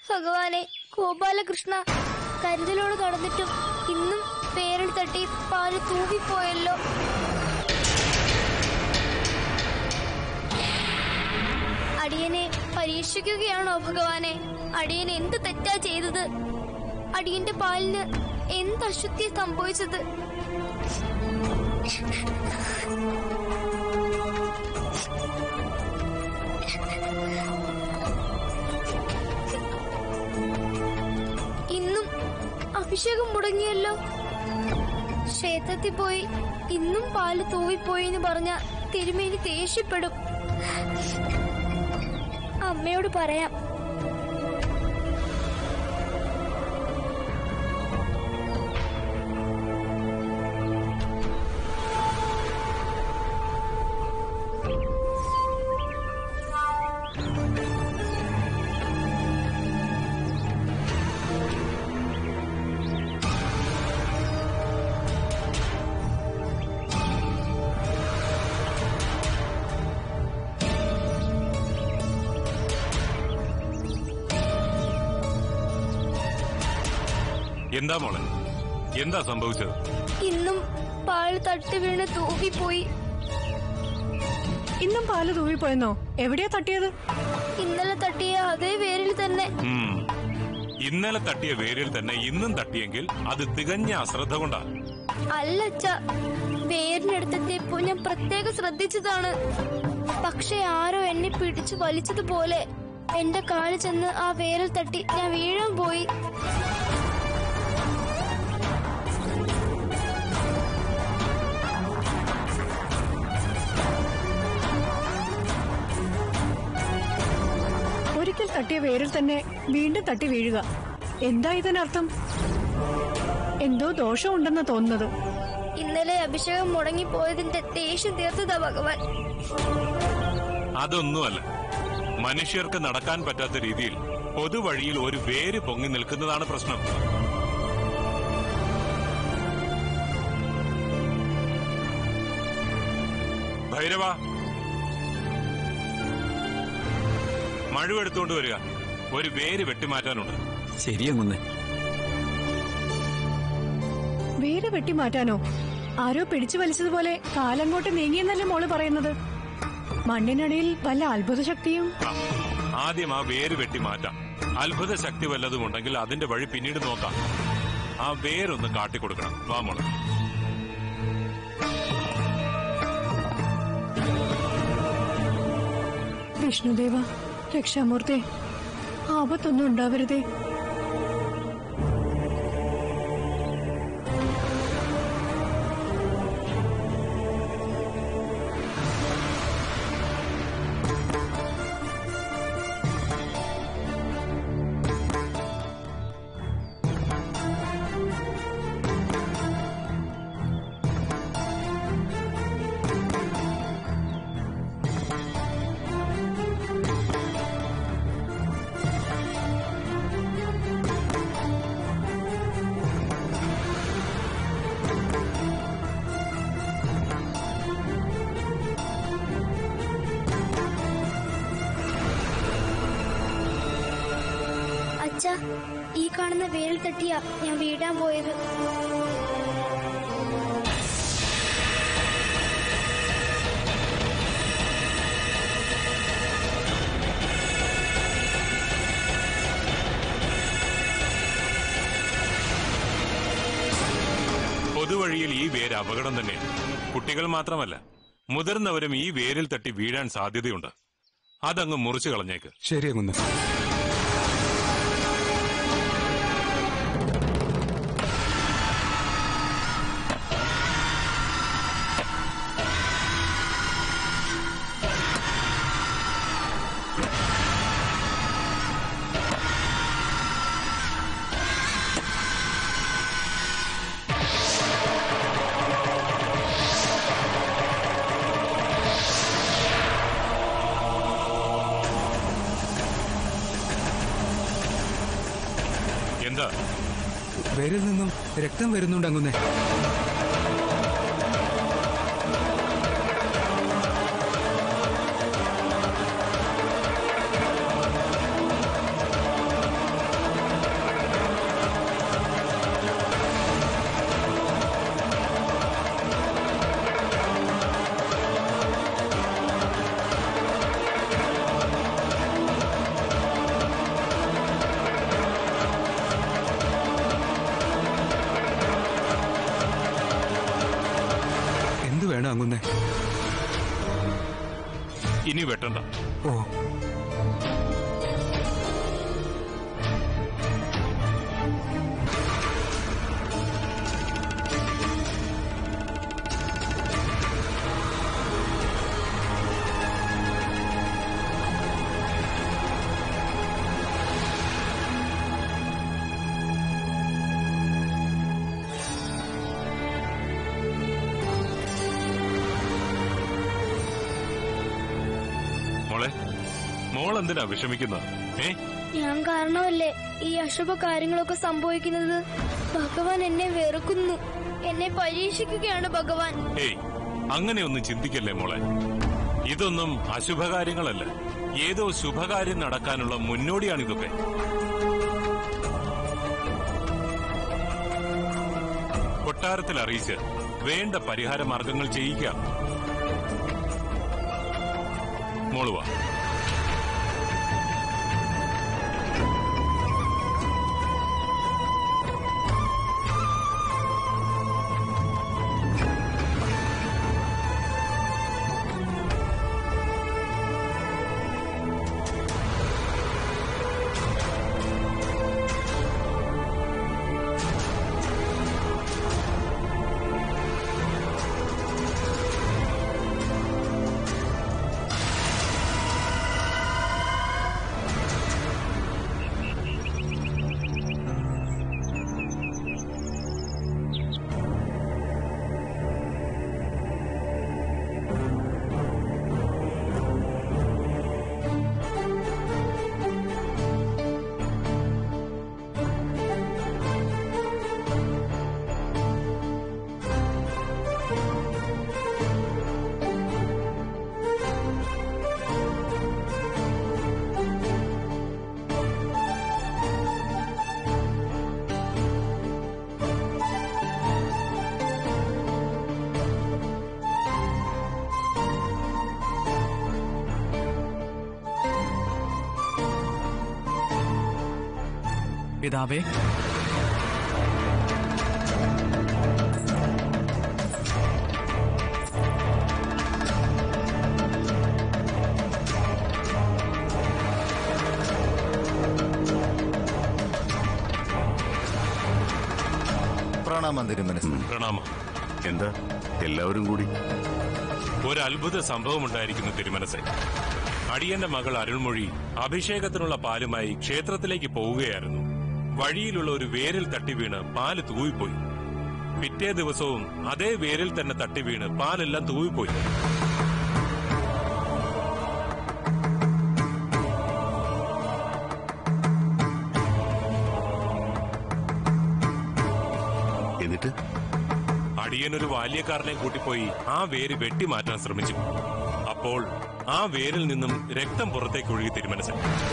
ഭഗവാനെ ഗോപാലകൃഷ്ണ കരുതലോട് നടന്നിട്ടും ഇന്നും പേരിൽ തട്ടി പാല് തൂവിപ്പോയല്ലോ അടിയനെ പരീക്ഷിക്കുകയാണോ ഭഗവാനെ അടിയൻ എന്ത് തെറ്റാ ചെയ്തത് അടിയന്റെ പാലിന് എന്ത് അശുദ്ധി സംഭവിച്ചത് ഇന്നും അഭിഷേകം മുടങ്ങിയല്ലോ ക്ഷേത്രത്തിൽ പോയി ഇന്നും പാല് തൂവിപ്പോയി എന്ന് പറഞ്ഞ തിരുമേനി ദേഷ്യപ്പെടും അമ്മയോട് പറയാം എന്താ മോളെ എന്താ സംഭവിച്ചത് ഇന്നും പാല് തട്ടി വീണ് തൂവിപ്പോയി ഇന്നും പാല് തൂവിപ്പോയെന്നോ എവിടെയാ തട്ടിയത് ഇന്നലെ തട്ടിയ അതേ വേരിൽ തന്നെ ഉം. ഇന്നലെ തട്ടിയ വേരിൽ തന്നെ ഇന്നും തട്ടിയെങ്കിൽ അത് തികഞ്ഞ അശ്രദ്ധ കൊണ്ടാ അല്ലച്ച വേരിനടുത്തെത്തിയപ്പോ ഞാൻ പ്രത്യേകം ശ്രദ്ധിച്ചതാണ് പക്ഷെ ആരോ എന്നെ പിടിച്ചു വലിച്ചതുപോലെ എന്റെ കാല് ചെന്ന് ആ വേരിൽ തട്ടി ഞാൻ വീഴാൻ പോയി ഒരിക്കൽ തട്ടിയ വേരിൽ തന്നെ വീണ്ടും തട്ടി വീഴുക എന്താ ഇതിനർത്ഥം എന്തോ ദോഷമുണ്ടെന്ന് തോന്നുന്നത് ഇന്നലെ അഭിഷേകം മുടങ്ങിപ്പോയതിന്റെ ദേഷ്യം തീർത്തതാ ഭഗവാൻ അതൊന്നുമല്ല മനുഷ്യർക്ക് നടക്കാൻ പറ്റാത്ത രീതിയിൽ പൊതുവഴിയിൽ ഒരു വേര് പൊങ്ങി നിൽക്കുന്നതാണ് പ്രശ്നം ഭൈരവ മഴുവെടുത്തുകൊണ്ട് വരിക ഒരു വേര് വെട്ടിമാറ്റാനുണ്ട് ശരിയങ്ങുന്നേ വേര് വെട്ടി മാറ്റാനോ ആരോ പിടിച്ചു വലിച്ചതുപോലെ കാലങ്ങോട്ട് നീങ്ങിയെന്നല്ലേ മോള് പറയുന്നത് മണ്ണിനടിയിൽ വല്ല അത്ഭുത ശക്തിയും ആ, ആദ്യം ആ വേര് വെട്ടി മാറ്റാം അത്ഭുത ശക്തി വല്ലതും ഉണ്ടെങ്കിൽ അതിന്റെ വഴി പിന്നീട് നോക്കാം ആ വേരൊന്ന് കാട്ടിക്കൊടുക്കണം വാ മോളെ വിഷ്ണുദേവ രക്ഷാമൂർത്തെ ആപത്തൊന്നും ഉണ്ടാവരുതേ അച്ഛ ഈ കാണുന്ന വേരിൽ തട്ടിയാ ഞാൻ വീഴാൻ പോയത് പൊതുവഴിയിൽ ഈ വേര് അപകടം തന്നെയാണ് കുട്ടികൾ മാത്രമല്ല മുതിർന്നവരും ഈ വേരിൽ തട്ടി വീഴാൻ സാധ്യതയുണ്ട് അതങ്ങ് മുറിച്ചു കളഞ്ഞേക്ക് ശരിയങ്ങുന്നേ എന്താ വേരിൽ നിന്നും രക്തം വരുന്നുണ്ട് അങ്ങുന്നേ ഇനി വെട്ടണ്ട ഓ മോളെ മോൾ എന്തിനാ വിഷമിക്കുന്നത് ഏ ഞാൻ കാരണമല്ലേ ഈ അശുഭ കാര്യങ്ങളൊക്കെ സംഭവിക്കുന്നത് ഭഗവാൻ എന്നെ വെറുക്കുന്നു എന്നെ പരീക്ഷിക്കുകയാണ് ഭഗവാൻ ഏയ് അങ്ങനെയൊന്നും ചിന്തിക്കല്ലേ മോളെ ഇതൊന്നും അശുഭകാര്യങ്ങളല്ല ഏതോ ശുഭകാര്യം നടക്കാനുള്ള മുന്നോടിയാണിതൊക്കെ കൊട്ടാരത്തിൽ അറിയിച്ച് വേണ്ട പരിഹാര മാർഗങ്ങൾ ചെയ്യിക്കാം മോളുവാ പിതാവേ പ്രണാമം തിരുമനസ് പ്രണാമം എന്താ എല്ലാവരും കൂടി ഒരു അത്ഭുത സംഭവം ഉണ്ടായിരിക്കുന്നു തിരുമനസെ അടിയന്റെ മകൾ അരുൾമൊഴി അഭിഷേകത്തിനുള്ള പാലുമായി ക്ഷേത്രത്തിലേക്ക് പോവുകയായിരുന്നു വഴിയിലുള്ള ഒരു വേരിൽ തട്ടി വീണ് പാല് തൂവിപ്പോയി പിറ്റേ ദിവസവും അതേ വേരിൽ തന്നെ തട്ടി വീണ് പാലെല്ലാം തൂവിപ്പോയി എന്നിട്ട് അടിയനൊരു ബാല്യക്കാരനെ കൂട്ടിപ്പോയി ആ വേര് വെട്ടിമാറ്റാൻ ശ്രമിച്ചു അപ്പോൾ ആ വേരിൽ നിന്നും രക്തം പുറത്തേക്ക് ഒഴുകി തിരുമനസൻ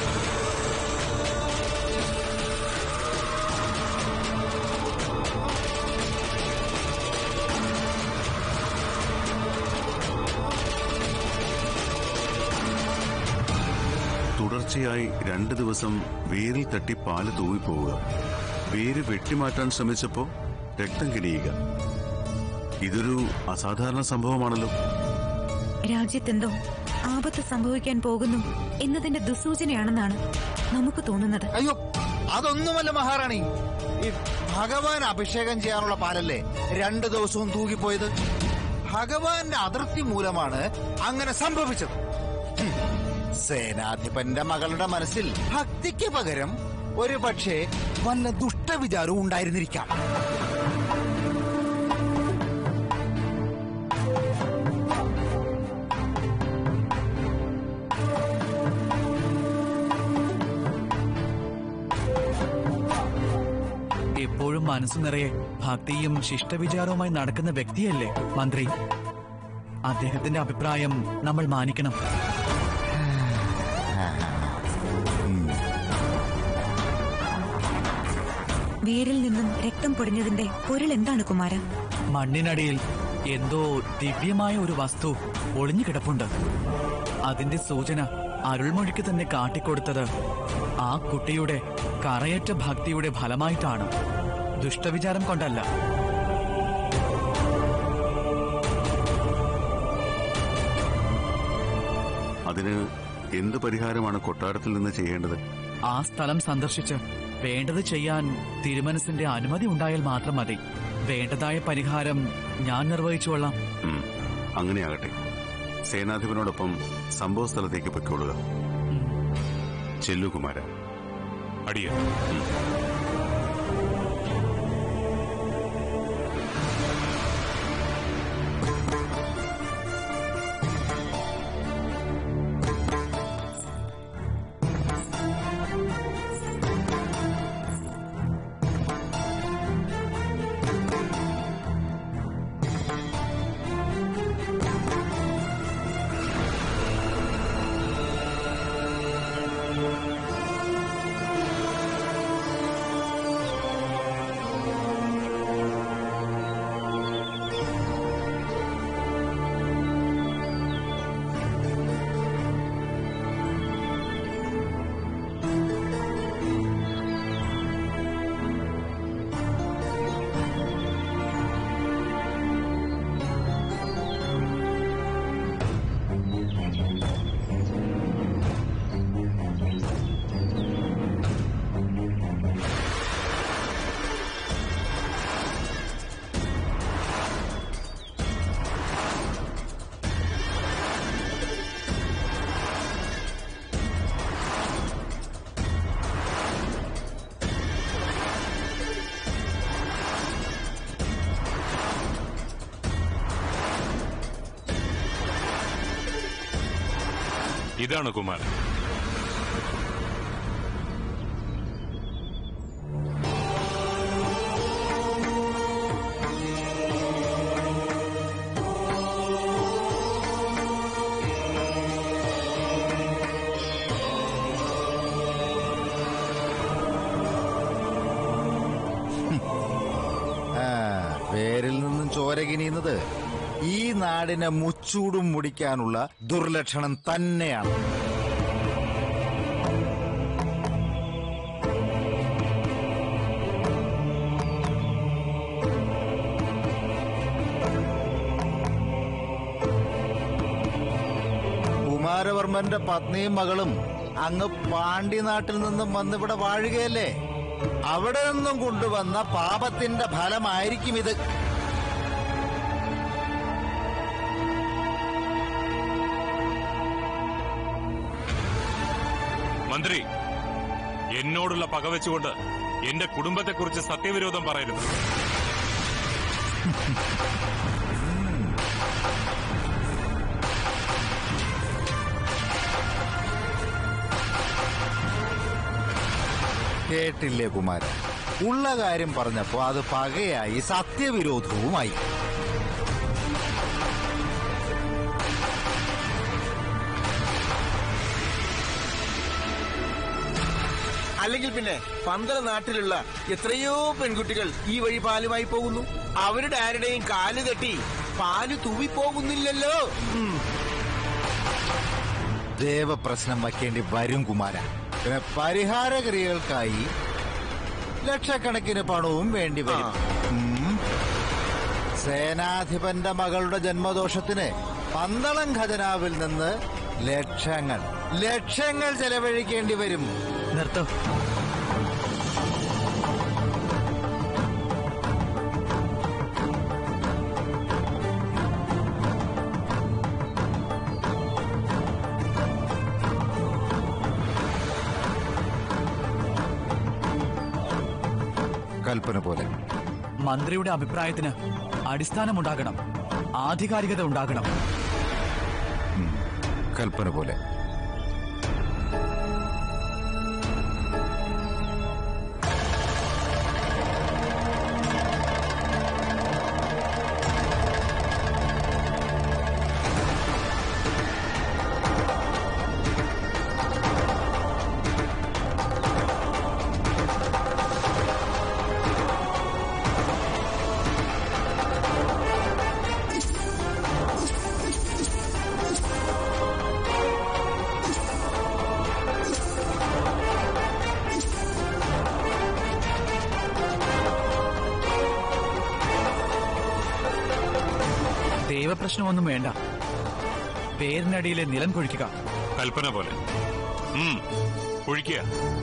തുടർച്ചയായി രണ്ടു ദിവസം വേരിൽ തട്ടി പാല് തൂവിപ്പോവുക വേര് വെട്ടിമാറ്റാൻ ശ്രമിച്ചപ്പോ രക്തം കിണിയുക ഇതൊരു അസാധാരണ സംഭവമാണല്ലോ രാജ്യത്തെന്തോ ആപത്ത് സംഭവിക്കാൻ പോകുന്നു എന്നതിന്റെ ദുസൂചനയാണെന്നാണ് നമുക്ക് തോന്നുന്നത് അയ്യോ അതൊന്നുമല്ല മഹാറാണി ഈ ഭഗവാൻ അഭിഷേകം ചെയ്യാനുള്ള പാലല്ലേ രണ്ടു ദിവസവും തൂകിപ്പോയത് ഭഗവാന്റെ അതിർത്തി മൂലമാണ് അങ്ങനെ സംഭവിച്ചത് ഹും. സേനാധിപന്റെ മകളുടെ മനസ്സിൽ ഭക്തിക്ക് പകരം ഒരു പക്ഷേ വല്ല ദുഷ്ടവിചാരവും ഉണ്ടായിരുന്നിരിക്കാം എപ്പോഴും മനസ്സു നിറയെ ഭക്തിയും ശിഷ്ടവിചാരവുമായി നടക്കുന്ന വ്യക്തിയല്ലേ മന്ത്രി അദ്ദേഹത്തിന്റെ അഭിപ്രായം നമ്മൾ മാനിക്കണം വേരിൽ നിന്നും രക്തം പൊടിഞ്ഞതിന്റെ പൊരുൾ എന്താണ് കുമാര മണ്ണിനടിയിൽ എന്തോ ദിവ്യമായ ഒരു വസ്തു ഒളിഞ്ഞു കിടപ്പുണ്ട് അതിന്റെ സൂചന അരുൾമൊഴിക്ക് തന്നെ കാട്ടിക്കൊടുത്തത് ആ കുട്ടിയുടെ കറയറ്റ ഭക്തിയുടെ ഫലമായിട്ടാണ് ദുഷ്ടവിചാരം കൊണ്ടല്ല അതിന് എന്ത് പരിഹാരമാണ് കൊട്ടാരത്തിൽ നിന്ന് ചെയ്യേണ്ടത് ആ സ്ഥലം സന്ദർശിച്ച് വേണ്ടത് ചെയ്യാൻ തിരുമനസിന്റെ അനുമതി ഉണ്ടായാൽ മാത്രം മതി വേണ്ടതായ പരിഹാരം ഞാൻ നിർവഹിച്ചുകൊള്ളാം ഉം, അങ്ങനെയാകട്ടെ സേനാധിപനോടൊപ്പം സംഭവ സ്ഥലത്തേക്ക് പൊയ്ക്കൊള്ളുക ചെല്ലു കുമാര അടിയ ഇതാണ് കുമാരൻ ആ, പേരിൽ നിന്നും ചോര കിനിയുന്നത് ഈ നാടിനെ മുച്ചൂടും മുടിക്കാനുള്ള ദുർലക്ഷണം തന്നെയാണ് കുമാരവർമ്മന്റെ പത്നിയും മകളും അങ്ങ് പാണ്ഡ്യനാട്ടിൽ നിന്നും വന്നിവിടെ വാഴുകയല്ലേ അവിടെ നിന്നും കൊണ്ടുവന്ന പാപത്തിന്റെ ഫലമായിരിക്കും ഇത് മന്ത്രി എന്നോടുള്ള പക വെച്ചുകൊണ്ട് എന്റെ കുടുംബത്തെക്കുറിച്ച് സത്യവിരോധം പറയരുത് കേട്ടില്ലേ കുമാരൻ ഉള്ള കാര്യം പറഞ്ഞപ്പോ അത് പകയായി സത്യവിരോധവുമായി അല്ലെങ്കിൽ പിന്നെ പന്തള നാട്ടിലുള്ള എത്രയോ പെൺകുട്ടികൾ ഈ വഴി പാലുമായി പോകുന്നു അവരുടെ ആരുടെയും കാല് തട്ടി പാല് തൂവിപ്പോകുന്നില്ലല്ലോ ഉം. ദേവപ്രശ്നം വയ്ക്കേണ്ടി വരും കുമാര പിന്നെ പരിഹാരക്രിയകൾക്കായി ലക്ഷക്കണക്കിന് പണവും വേണ്ടി വരും ഉം. സേനാധിപന്റെ മകളുടെ ജന്മദോഷത്തിന് പന്തളം ഖജനാവിൽ നിന്ന് ലക്ഷങ്ങൾ ലക്ഷങ്ങൾ ചെലവഴിക്കേണ്ടി വരും നിർത്തോ കൽപ്പന പോലെ മന്ത്രിയുടെ അഭിപ്രായത്തിന് അടിസ്ഥാനമുണ്ടാകണം ആധികാരികത ഉണ്ടാകണം കൽപ്പന പോലെ ദൈവപ്രശ്നമൊന്നും വേണ്ട പേരിനടിയിലെ നിലം കുഴിക്കുക കൽപ്പന പോലെ ഉം, ഒഴിക്കുക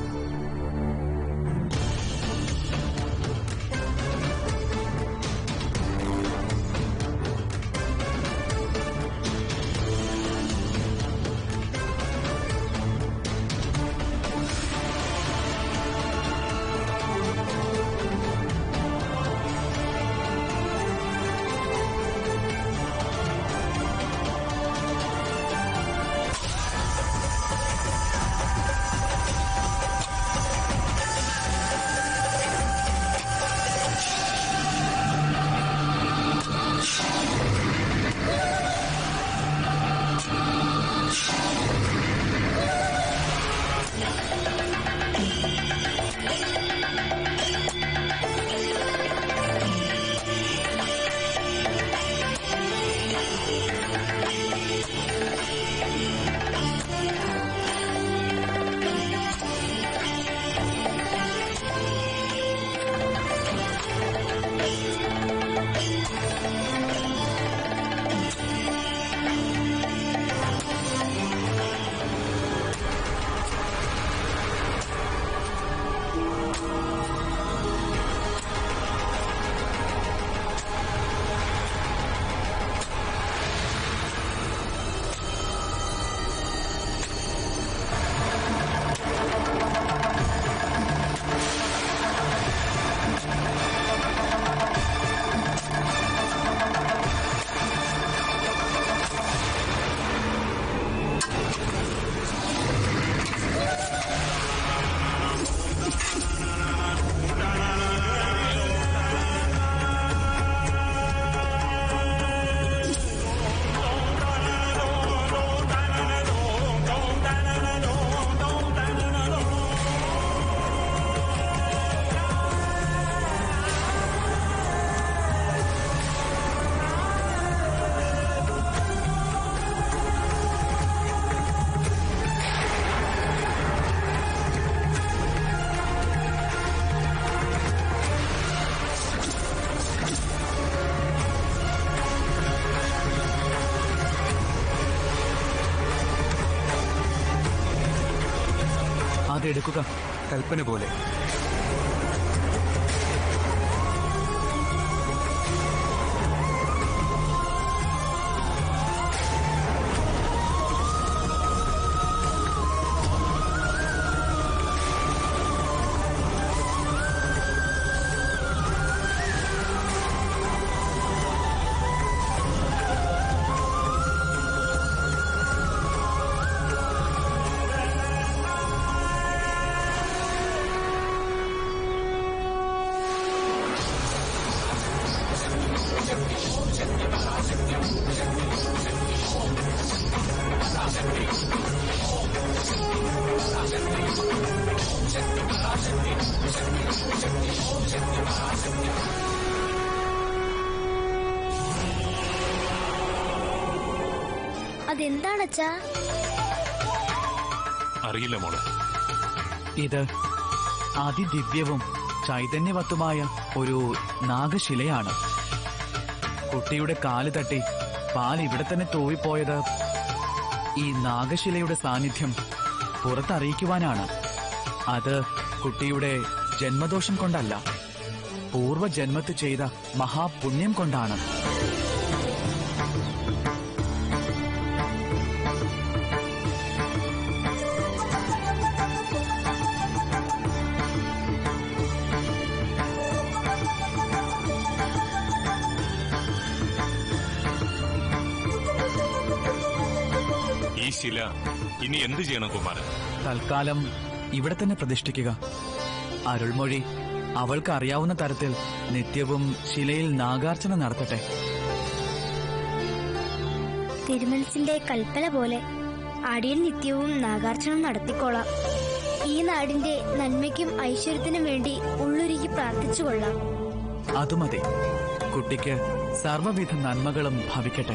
അതെടുക്കുക കൽപ്പന പോലെ അതെന്താണച്ചാ അറിയില്ല മോളെ ഇത് അതിദിവ്യവും ചൈതന്യവത്തുമായ ഒരു നാഗശിലയാണ് കുട്ടിയുടെ കാല് തട്ടി പാൽ ഇവിടെ തന്നെ തൂവിപ്പോയത് ഈ നാഗശിലയുടെ സാന്നിധ്യം പുറത്തറിയിക്കുവാനാണ് അത് കുട്ടിയുടെ ജന്മദോഷം കൊണ്ടല്ല പൂർവ്വജന്മത്ത് ചെയ്ത മഹാപുണ്യം കൊണ്ടാണ് ഈ ശില ഇനി എന്ത് ചെയ്യണം കുമാരൻ തൽക്കാലം ഇവിടെ തന്നെ പ്രതിഷ്ഠിക്കുക അരുൾമൊഴി അവൾക്ക് അറിയാവുന്ന തരത്തിൽ നിത്യവും ശിലയിൽ നാഗാർച്ചന നടത്തട്ടെ തിരുമനസിന്റെ കൽപ്പന പോലെ അടിയൻ നിത്യവും നാഗാർച്ചനം നടത്തിക്കോളാം ഈ നാടിന്റെ നന്മയ്ക്കും ഐശ്വര്യത്തിനും വേണ്ടി ഉള്ളൊരുക്കി പ്രാർത്ഥിച്ചുകൊള്ളാം അതുമതി കുട്ടിക്ക് സർവ്വവിധ നന്മകളും ഭവിക്കട്ടെ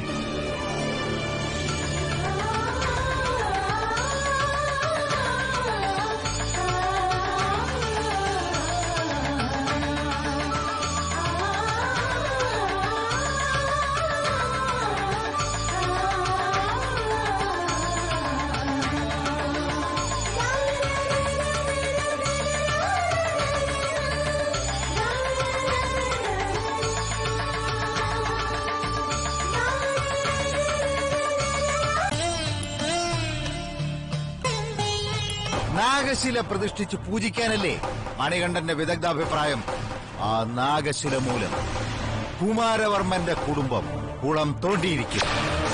നാഗശില പ്രതിഷ്ഠിച്ച് പൂജിക്കാനല്ലേ മണികണ്ഠന്റെ വിദഗ്ധാഭിപ്രായം ആ നാഗശില മൂലം കുമാരവർമ്മന്റെ കുടുംബം കുളം തോണ്ടിയിരിക്കും